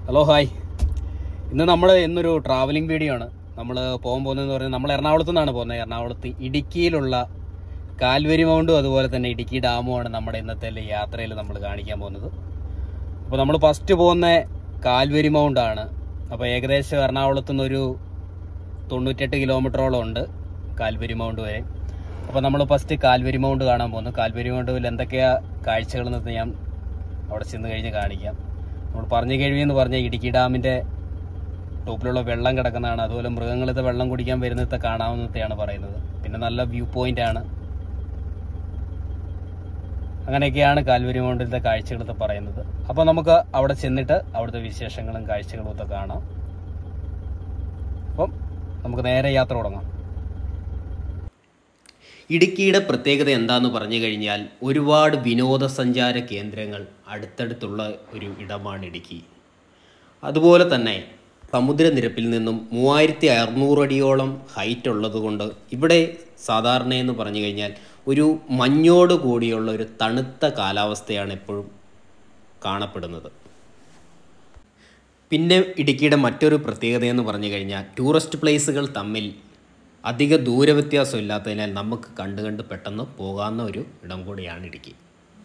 hello hi ഇന്ന് നമ്മൾ ഇന്നൊരു ട്രാവലിംഗ് വീഡിയോ ആണ് നമ്മൾ പോകാൻ പോകുന്നതെന്ന് പറഞ്ഞാൽ നമ്മൾ എറണാകുളത്ത് നിന്നാണ് പോകുന്നത് എറണാകുളത്ത് ഇടുക്കിയിലുള്ള കാൽവരി മൗണ്ടും അതുപോലെ തന്നെ ഇടുക്കി ഡാമുമാണ് നമ്മുടെ ഇന്നത്തെ യാത്രയിൽ നമ്മൾ കാണിക്കാൻ പോകുന്നത് അപ്പോൾ നമ്മൾ ഫസ്റ്റ് പോകുന്ന കാൽവരി മൗണ്ടാണ് അപ്പോൾ ഏകദേശം എറണാകുളത്ത് നിന്നൊരു തൊണ്ണൂറ്റെട്ട് കിലോമീറ്ററോളം ഉണ്ട് കാൽവരി മൗണ്ട് വരെ അപ്പോൾ നമ്മൾ ഫസ്റ്റ് കാൽവരി മൗണ്ട് കാണാൻ പോകുന്നു കാൽവരി മൗണ്ടിൽ എന്തൊക്കെയാ കാഴ്ചകൾ എന്ന് ഞാൻ അവിടെ ചെന്ന് കഴിഞ്ഞ് കാണിക്കാം നമ്മൾ പറഞ്ഞു കഴിവെന്ന് പറഞ്ഞ ഇടുക്കി ഡാമിൻ്റെ ടോപ്പിലുള്ള വെള്ളം കിടക്കുന്നതാണ് അതുപോലെ മൃഗങ്ങളിത്തെ വെള്ളം കുടിക്കാൻ വരുന്നത്തെ കാണാവുന്നതെയാണ് പറയുന്നത് പിന്നെ നല്ല വ്യൂ പോയിന്റ് ആണ് അങ്ങനെയൊക്കെയാണ് കാൽവരി മൗണ്ടിലത്തെ കാഴ്ചകളൊക്കെ പറയുന്നത് അപ്പോൾ നമുക്ക് അവിടെ ചെന്നിട്ട് അവിടുത്തെ വിശേഷങ്ങളും കാഴ്ചകളും ഒക്കെ കാണാം അപ്പം നമുക്ക് നേരെ യാത്ര തുടങ്ങാം ഇടുക്കിയുടെ പ്രത്യേകത എന്താന്ന് പറഞ്ഞു കഴിഞ്ഞാൽ ഒരുപാട് വിനോദസഞ്ചാര കേന്ദ്രങ്ങൾ അടുത്തടുത്തുള്ള ഒരു ഇടമാണ് ഇടുക്കി അതുപോലെ തന്നെ സമുദ്രനിരപ്പിൽ നിന്നും മൂവായിരത്തി അറുന്നൂറ് അടിയോളം ഹൈറ്റ് ഉള്ളതുകൊണ്ട് ഇവിടെ സാധാരണ എന്ന് പറഞ്ഞു കഴിഞ്ഞാൽ ഒരു മഞ്ഞോട് കൂടിയുള്ള ഒരു തണുത്ത കാലാവസ്ഥയാണ് എപ്പോഴും കാണപ്പെടുന്നത് പിന്നെ ഇടുക്കിയുടെ മറ്റൊരു പ്രത്യേകത എന്ന് പറഞ്ഞു കഴിഞ്ഞാൽ ടൂറിസ്റ്റ് പ്ലേസുകൾ തമ്മിൽ അധിക ദൂരവ്യത്യാസം ഇല്ലാത്തതിനാൽ നമുക്ക് കണ്ട് കണ്ട് പെട്ടെന്ന് പോകാവുന്ന ഒരു ഇടം കൂടിയാണ് ഇടുക്കി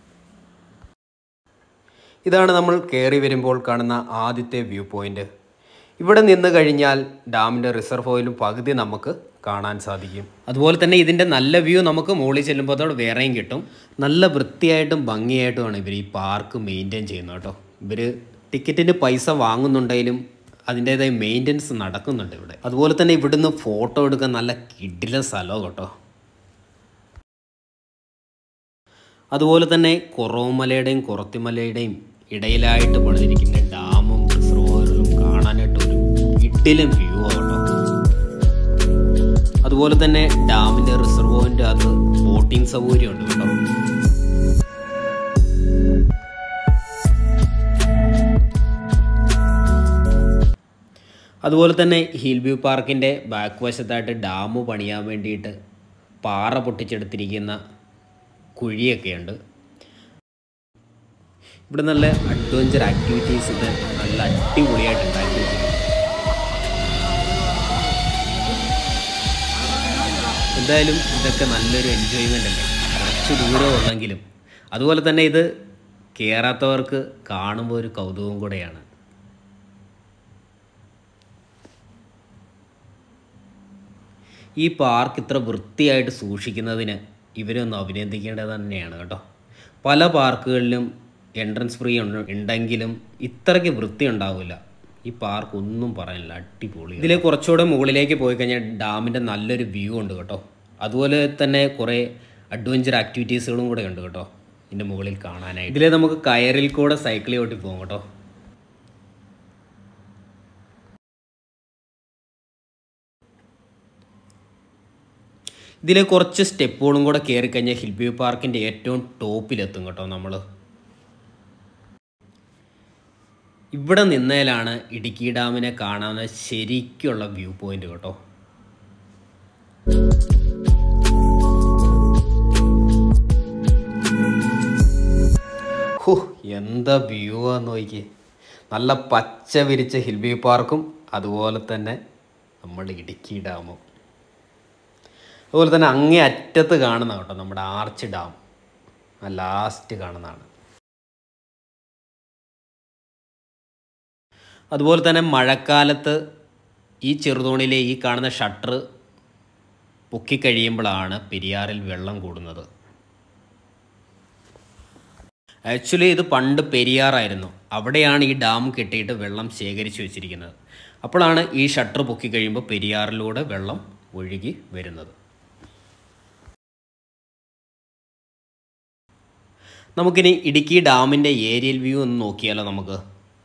ഇതാണ് നമ്മൾ കയറി വരുമ്പോൾ കാണുന്ന ആദ്യത്തെ വ്യൂ പോയിന്റ് ഇവിടെ നിന്ന് കഴിഞ്ഞാൽ ഡാമിൻ്റെ റിസർവോയിലും പകുതി നമുക്ക് കാണാൻ സാധിക്കും അതുപോലെ തന്നെ ഇതിൻ്റെ നല്ല വ്യൂ നമുക്ക് മുകളിൽ ചെല്ലുമ്പോൾ അതോടെ വേറെയും കിട്ടും നല്ല വൃത്തിയായിട്ടും ഭംഗിയായിട്ടുമാണ് ഇവർ ഈ പാർക്ക് മെയിൻറ്റെയിൻ ചെയ്യുന്നത് കേട്ടോ ഇവർ ടിക്കറ്റിന് പൈസ വാങ്ങുന്നുണ്ടെങ്കിലും അതിൻ്റേതായ മെയിൻ്റനൻസ് നടക്കുന്നുണ്ട് ഇവിടെ അതുപോലെ തന്നെ ഇവിടുന്ന് ഫോട്ടോ എടുക്കാൻ നല്ല കിടില സ്ഥലമാണ് കേട്ടോ അതുപോലെ തന്നെ കുറവുമലയുടെയും കുറത്തിമലയുടെയും ഇടയിലായിട്ട് പണിതിരിക്കുന്ന ഡാമും റിസർവോയറും കാണാനായിട്ട് ഒരു ഇഡിലും വ്യൂ കേട്ടോ അതുപോലെ തന്നെ ഡാമിൻ്റെ റിസർവോറിൻ്റെ അത് ബോട്ടിംഗ് സൗകര്യമുണ്ട് കേട്ടോ അതുപോലെ തന്നെ ഹിൽ വ്യൂ പാർക്കിൻ്റെ ബാക്ക് വശത്തായിട്ട് ഡാം പണിയാൻ വേണ്ടിയിട്ട് പാറ പൊട്ടിച്ചെടുത്തിരിക്കുന്ന കുഴിയൊക്കെയുണ്ട് ഇവിടെ നല്ല അഡ്വഞ്ചർ ആക്ടിവിറ്റീസ് ഇത് നല്ല അടിപൊളിയായിട്ട് ഉണ്ടാക്കി വെച്ചിട്ടുണ്ട് എന്തായാലും ഇതൊക്കെ നല്ലൊരു എൻജോയ്മെൻ്റ് അല്ലേ കുറച്ച് ദൂരം ഉള്ളെങ്കിലും അതുപോലെ തന്നെ ഇത് കയറാത്തവർക്ക് കാണുമ്പോൾ ഒരു കൗതുകം കൂടെയാണ് ഈ പാർക്ക് ഇത്ര വൃത്തിയായിട്ട് സൂക്ഷിക്കുന്നതിന് ഇവരൊന്ന് അഭിനന്ദിക്കേണ്ടത് തന്നെയാണ് കേട്ടോ പല പാർക്കുകളിലും എൻട്രൻസ് ഫ്രീ ഉണ്ടെങ്കിലും ഇത്രയ്ക്ക് വൃത്തി ഉണ്ടാവില്ല ഈ പാർക്ക് ഒന്നും പറയാനില്ല അടിപൊളി ഇതിൽ കുറച്ചുകൂടെ മുകളിലേക്ക് പോയി കഴിഞ്ഞാൽ ഡാമിൻ്റെ നല്ലൊരു വ്യൂ ഉണ്ട് കേട്ടോ അതുപോലെ തന്നെ കുറേ അഡ്വഞ്ചർ ആക്ടിവിറ്റീസുകളും കൂടെ ഉണ്ട് കേട്ടോ ഇതിൻ്റെ മുകളിൽ കാണാനായിട്ട് ഇതിൽ നമുക്ക് കയറിൽ കൂടെ സൈക്കിൾ ഓട്ടി പോകും കേട്ടോ ഇതിലെ കുറച്ച് സ്റ്റെപ്പുകളും കൂടെ കയറി കഴിഞ്ഞാൽ ഹിൽ വ്യൂ പാർക്കിൻ്റെ ഏറ്റവും ടോപ്പിലെത്തും കേട്ടോ നമ്മൾ ഇവിടെ നിന്നേലാണ് ഇടുക്കി ഡാമിനെ കാണാവുന്ന ശരിക്കുള്ള വ്യൂ പോയിന്റ് കേട്ടോ ഹോ എന്താ വ്യൂ ആന്ന് നോക്കി നല്ല പച്ച വിരിച്ച ഹിൽ വ്യൂ പാർക്കും അതുപോലെ തന്നെ നമ്മൾ ഇടുക്കി ഡാമും അതുപോലെ തന്നെ അങ്ങേ അറ്റത്ത് കാണുന്ന കേട്ടോ നമ്മുടെ ആർച്ച് ഡാം ആ ലാസ്റ്റ് കാണുന്നതാണ് അതുപോലെ തന്നെ മഴക്കാലത്ത് ഈ ചെറുതോണിയിലെ ഈ കാണുന്ന ഷട്ടർ പൊക്കിക്കഴിയുമ്പോഴാണ് പെരിയാറിൽ വെള്ളം കൂടുന്നത് ആക്ച്വലി ഇത് പണ്ട് പെരിയാറായിരുന്നു അവിടെയാണ് ഈ ഡാം കെട്ടിയിട്ട് വെള്ളം ശേഖരിച്ചു വെച്ചിരിക്കുന്നത് അപ്പോഴാണ് ഈ ഷട്ടർ പൊക്കി കഴിയുമ്പോൾ പെരിയാറിലൂടെ വെള്ളം ഒഴുകി വരുന്നത് നമുക്കിനി ഇടുക്കി ഡാമിൻ്റെ ഏരിയൽ വ്യൂ ഒന്ന് നോക്കിയാലോ നമുക്ക്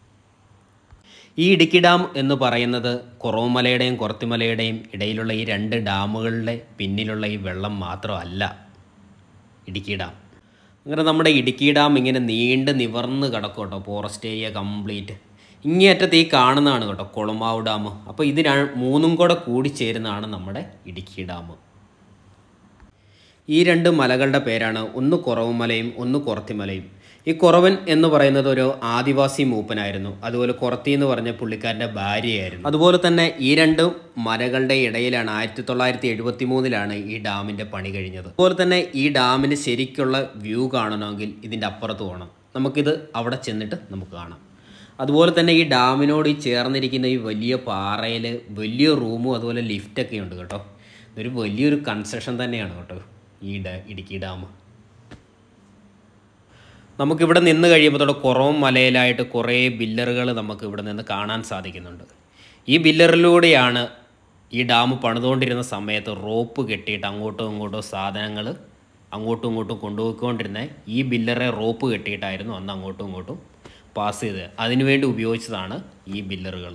ഈ ഇടുക്കി ഡാം എന്ന് പറയുന്നത് കുറവുമലയുടെയും കുറത്തിമലയുടെയും ഇടയിലുള്ള ഈ രണ്ട് ഡാമുകളുടെ പിന്നിലുള്ള ഈ വെള്ളം മാത്രമല്ല ഇടുക്കി ഡാം അങ്ങനെ നമ്മുടെ ഇടുക്കി ഡാം ഇങ്ങനെ നീണ്ട് നിവർന്ന് കിടക്കും കേട്ടോ ഫോറസ്റ്റ് ഏരിയ കംപ്ലീറ്റ് ഇങ്ങേയറ്റത്ത് ഈ കാണുന്നതാണ് കേട്ടോ കുളമാവ് ഡാം അപ്പോൾ ഇത് ര- മൂന്നും കൂടെ കൂടി ചേരുന്നതാണ് നമ്മുടെ ഇടുക്കി ഡാം ഈ രണ്ട് മലകളുടെ പേരാണ് ഒന്ന് കുറവുമലയും ഒന്ന് കുറത്തിമലയും ഈ കുറവൻ എന്ന് പറയുന്നത് ഒരു ആദിവാസി മൂപ്പനായിരുന്നു അതുപോലെ കുറത്തി എന്ന് പറഞ്ഞ പുള്ളിക്കാരൻ്റെ ഭാര്യയായിരുന്നു അതുപോലെ തന്നെ ഈ രണ്ട് മലകളുടെ ഇടയിലാണ് ആയിരത്തി തൊള്ളായിരത്തി എഴുപത്തി മൂന്നിലാണ് ഈ ഡാമിൻ്റെ പണി കഴിഞ്ഞത് അതുപോലെ തന്നെ ഈ ഡാമിന് ശരിക്കുള്ള വ്യൂ കാണണമെങ്കിൽ ഇതിൻ്റെ അപ്പുറത്ത് പോകണം നമുക്കിത് അവിടെ ചെന്നിട്ട് നമുക്ക് കാണാം അതുപോലെ തന്നെ ഈ ഡാമിനോട് ഈ ചേർന്നിരിക്കുന്ന ഈ വലിയ പാറയിൽ വലിയ റൂമും അതുപോലെ ലിഫ്റ്റൊക്കെ ഉണ്ട് കേട്ടോ ഇതൊരു വലിയൊരു കൺസ്ട്രക്ഷൻ തന്നെയാണ് കേട്ടോ ഈ ഡ ഇടുക്കി ഡാം നമുക്കിവിടെ നിന്ന് കഴിയുമ്പോൾ കുറവും മലയിലായിട്ട് കുറേ ബില്ലറുകൾ നമുക്ക് ഇവിടെ നിന്ന് കാണാൻ സാധിക്കുന്നുണ്ട് ഈ ബില്ലറിലൂടെയാണ് ഈ ഡാം പണിതുകൊണ്ടിരുന്ന സമയത്ത് റോപ്പ് കെട്ടിയിട്ട് അങ്ങോട്ടും ഇങ്ങോട്ടും സാധനങ്ങൾ അങ്ങോട്ടും ഇങ്ങോട്ടും കൊണ്ടുപോയിക്കൊണ്ടിരുന്ന ഈ ബില്ലറെ റോപ്പ് കെട്ടിയിട്ടായിരുന്നു അന്ന് അങ്ങോട്ടും ഇങ്ങോട്ടും പാസ് ചെയ്തത് അതിനുവേണ്ടി ഉപയോഗിച്ചതാണ് ഈ ബില്ലറുകൾ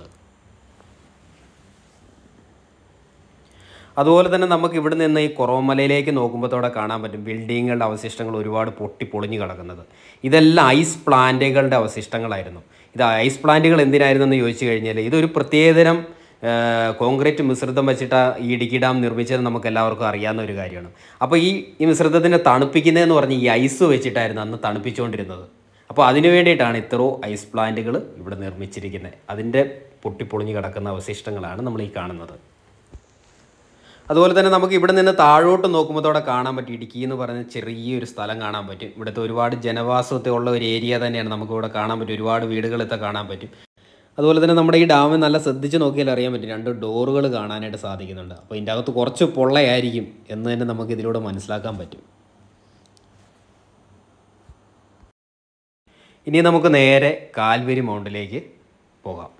അതുപോലെ തന്നെ നമുക്ക് ഇവിടെ നിന്ന് ഈ കുറവമലയിലേക്ക് നോക്കുമ്പോഴത്തോടെ കാണാൻ പറ്റും ബിൽഡിങ്ങുകളുടെ അവശിഷ്ടങ്ങൾ ഒരുപാട് പൊട്ടി പൊളിഞ്ഞു കിടക്കുന്നത് ഇതെല്ലാം ഐസ് പ്ലാന്റുകളുടെ അവശിഷ്ടങ്ങളായിരുന്നു ഇത് ഐസ് പ്ലാന്റുകൾ എന്തിനായിരുന്നു എന്ന് ചോദിച്ചു കഴിഞ്ഞാൽ ഇതൊരു പ്രത്യേകതരം ആ, കോൺക്രീറ്റ് മിശ്രിതം വെച്ചിട്ട് ഈ ഇടുക്കി ഡാം നിർമ്മിച്ചത് നമുക്ക് എല്ലാവർക്കും അറിയാവുന്ന ഒരു കാര്യമാണ് അപ്പോൾ ഈ ഈ മിശ്രിതത്തിനെ തണുപ്പിക്കുന്നതെന്ന് പറഞ്ഞ് ഈ ഐസ് വെച്ചിട്ടായിരുന്നു അന്ന് തണുപ്പിച്ചുകൊണ്ടിരുന്നത് അപ്പോൾ അതിനു വേണ്ടിയിട്ടാണ് ഇത്രയോ ഐസ് പ്ലാന്റുകൾ ഇവിടെ നിർമ്മിച്ചിരിക്കുന്നത് അതിൻ്റെ പൊട്ടിപ്പൊളിഞ്ഞ് കിടക്കുന്ന അവശിഷ്ടങ്ങളാണ് നമ്മൾ ഈ കാണുന്നത് അതുപോലെ തന്നെ നമുക്ക് ഇവിടെ നിന്ന് താഴോട്ട് നോക്കുമ്പോഴത്തോടെ കാണാൻ പറ്റും ഇടുക്കി എന്ന് പറയുന്ന ചെറിയൊരു സ്ഥലം കാണാൻ പറ്റും ഇവിടുത്തെ ഒരുപാട് ജനവാസത്തെ ഉള്ള ഒരു ഏരിയ തന്നെയാണ് നമുക്ക് ഇവിടെ കാണാൻ പറ്റും ഒരുപാട് വീടുകളൊക്കെ കാണാൻ പറ്റും അതുപോലെ തന്നെ നമ്മുടെ ഈ ഡാം നല്ല ശ്രദ്ധിച്ച് നോക്കിയാൽ അറിയാൻ പറ്റും രണ്ട് ഡോറുകൾ കാണാനായിട്ട് സാധിക്കുന്നുണ്ട് അപ്പോൾ ഇതിൻ്റെ അകത്ത് കുറച്ച് പൊള്ളയായിരിക്കും എന്ന് തന്നെ നമുക്ക് ഇതിലൂടെ മനസ്സിലാക്കാൻ പറ്റും ഇനി നമുക്ക് നേരെ കാൽവരി മൗണ്ടിലേക്ക് പോകാം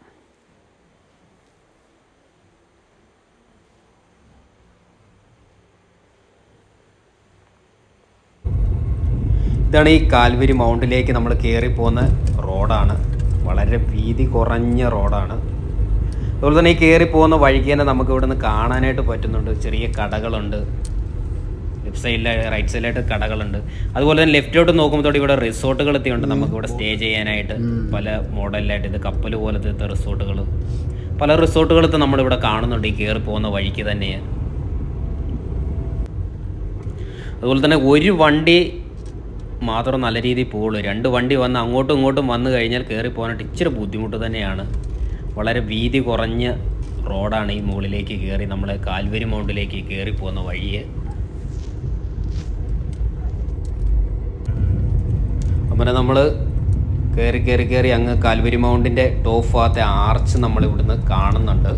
ഇതാണ് ഈ കാൽവരി മൗണ്ടിലേക്ക് നമ്മൾ കയറി പോകുന്ന റോഡാണ് വളരെ വീതി കുറഞ്ഞ റോഡാണ് അതുപോലെ തന്നെ ഈ കയറി പോകുന്ന വഴിക്ക് തന്നെ നമുക്ക് ഇവിടെ നിന്ന് കാണാനായിട്ട് പറ്റുന്നുണ്ട് ചെറിയ കടകളുണ്ട് ലെഫ്റ്റ് സൈഡിൽ റൈറ്റ് സൈഡിലായിട്ട് കടകളുണ്ട് അതുപോലെ തന്നെ ലെഫ്റ്റിലോട്ട് നോക്കുമ്പോഴത്തോടെ ഇവിടെ റിസോർട്ടുകൾ എത്തിയുണ്ട് നമുക്ക് ഇവിടെ സ്റ്റേ ചെയ്യാനായിട്ട് പല മോഡലിലായിട്ട് ഇത് കപ്പൽ പോലത്തെ റിസോർട്ടുകൾ പല റിസോർട്ടുകളത്ത് നമ്മളിവിടെ കാണുന്നുണ്ട് ഈ കയറി പോകുന്ന വഴിക്ക് തന്നെ അതുപോലെ തന്നെ ഒരു വണ്ടി മാത്രം നല്ല രീതിയിൽ പോകുള്ളൂ രണ്ട് വണ്ടി വന്ന് അങ്ങോട്ടും ഇങ്ങോട്ടും വന്നു കഴിഞ്ഞാൽ കയറി പോകാനായിട്ട് ഇച്ചിരി ബുദ്ധിമുട്ട് തന്നെയാണ് വളരെ വീതി കുറഞ്ഞ റോഡാണ് ഈ മുകളിലേക്ക് കയറി നമ്മൾ കാൽവരി മൗണ്ടിലേക്ക് കയറി പോകുന്ന വഴിയെ അങ്ങനെ നമ്മൾ കയറി കയറി കയറി അങ്ങ് കാൽവരി മൗണ്ടിൻ്റെ ടോപ്പ് ഭാഗത്തെ ആർച്ച് നമ്മൾ ഇവിടുന്ന് കാണുന്നുണ്ട്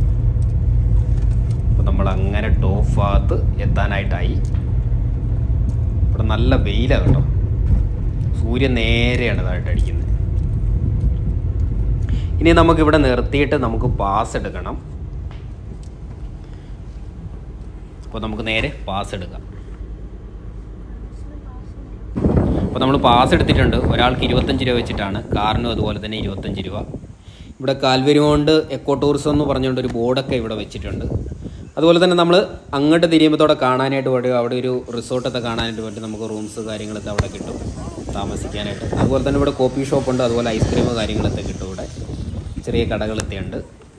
അപ്പോൾ നമ്മൾ അങ്ങനെ ടോപ്പ് ഭാഗത്ത് എത്താനായിട്ടായി ഇവിടെ നല്ല വെയിലാണ് കേട്ടോ സൂര്യൻ നേരെയാണ് ഇതായിട്ട് അടിക്കുന്നത് ഇനി നമുക്കിവിടെ നിർത്തിയിട്ട് നമുക്ക് പാസ് എടുക്കണം അപ്പോൾ നമുക്ക് നേരെ പാസ് എടുക്കാം അപ്പോൾ നമ്മൾ പാസ് എടുത്തിട്ടുണ്ട് ഒരാൾക്ക് ഇരുപത്തഞ്ച് രൂപ വെച്ചിട്ടാണ് കാറിനും അതുപോലെ തന്നെ ഇരുപത്തഞ്ച് രൂപ ഇവിടെ കാൽവരി കൊണ്ട് എക്കോ ടൂറിസം എന്ന് പറഞ്ഞുകൊണ്ട് ഒരു ബോർഡൊക്കെ ഇവിടെ വെച്ചിട്ടുണ്ട് അതുപോലെ തന്നെ നമ്മൾ അങ്ങോട്ട് തിരിയുമ്പോഴത്തോടെ കാണാനായിട്ട് വേണ്ടി അവിടെ ഒരു റിസോർട്ടൊക്കെ കാണാനായിട്ട് വേണ്ടി നമുക്ക് റൂംസ് കാര്യങ്ങളൊക്കെ അവിടെ കിട്ടും താമസിക്കാനായിട്ട് അതുപോലെ തന്നെ ഇവിടെ കോഫി ഷോപ്പുണ്ട് അതുപോലെ ഐസ്ക്രീം കാര്യങ്ങളൊക്കെ കിട്ടും ഇവിടെ ചെറിയ കടകളൊക്കെ ഉണ്ട്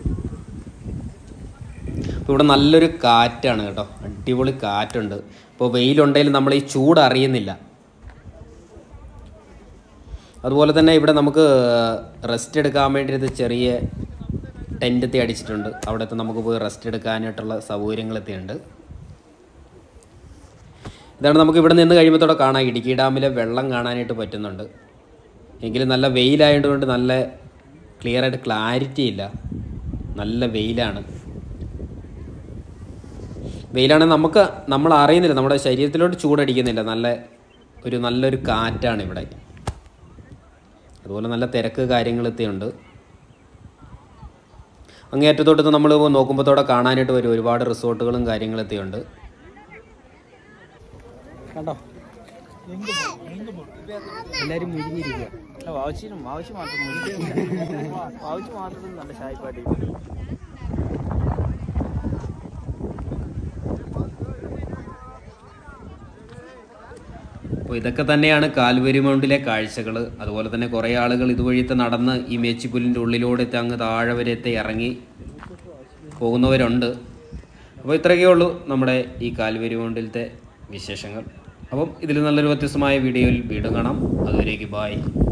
അപ്പോൾ ഇവിടെ നല്ലൊരു കാറ്റാണ് കേട്ടോ അടിപൊളി കാറ്റുണ്ട് ഇപ്പോൾ വെയിലുണ്ടെങ്കിലും നമ്മൾ ഈ ചൂട് അറിയുന്നില്ല അതുപോലെ തന്നെ ഇവിടെ നമുക്ക് റെസ്റ്റ് എടുക്കാൻ വേണ്ടിയിട്ട് ചെറിയ ടെൻറ്റത്തി അടിച്ചിട്ടുണ്ട് അവിടുത്തെ നമുക്ക് പോയി റെസ്റ്റ് എടുക്കാനായിട്ടുള്ള സൗകര്യങ്ങളൊക്കെ ഉണ്ട് ഇതാണ് നമുക്ക് ഇവിടെ നിന്ന് കഴിയുമ്പോഴത്തോടെ കാണാം ഇടുക്കി ഡാമിലെ വെള്ളം കാണാനായിട്ട് പറ്റുന്നുണ്ട് എങ്കിലും നല്ല വെയിലായതുകൊണ്ട് നല്ല ക്ലിയർ ആയിട്ട് ക്ലാരിറ്റി ഇല്ല നല്ല വെയിലാണ് വെയിലാണെങ്കിൽ നമുക്ക് നമ്മൾ അറിയുന്നില്ല നമ്മുടെ ശരീരത്തിലോട്ട് ചൂടടിക്കുന്നില്ല നല്ല ഒരു നല്ലൊരു കാറ്റാണ് ഇവിടെ അതുപോലെ നല്ല തിരക്ക് കാര്യങ്ങളൊക്കെ ഉണ്ട് അങ്ങേറ്റത്തോട്ട് നമ്മൾ നോക്കുമ്പോഴത്തോടെ കാണാനായിട്ട് വരും ഒരുപാട് റിസോർട്ടുകളും കാര്യങ്ങളൊക്കെ ഉണ്ട് കണ്ടോ എല്ലാരും മുരിഞ്ഞിരിക്കുക വാവച്ചിനും വാവച്ചി മാത്രം വാവച്ചി മാത്രം നല്ല ഷായ്പാട്ടി അപ്പോൾ ഇതൊക്കെ തന്നെയാണ് കാൽവരി മൗണ്ടിലെ കാഴ്ചകൾ അതുപോലെ തന്നെ കുറേ ആളുകൾ ഇതുവഴിത്തെ നടന്ന് ഈ മേച്ചിപ്പുല്ലിൻ്റെ ഉള്ളിലൂടെ അങ്ങ് താഴെ വരെത്തെ ഇറങ്ങി പോകുന്നവരുണ്ട് അപ്പോൾ ഇത്രയൊക്കെ ഉള്ളൂ നമ്മുടെ ഈ കാൽവരി മൗണ്ടിലത്തെ വിശേഷങ്ങൾ അപ്പം ഇതിൽ നല്ലൊരു വ്യത്യസ്തമായ വീഡിയോയിൽ വീണ്ടും കാണാം അതുവരേക്ക് ബായ്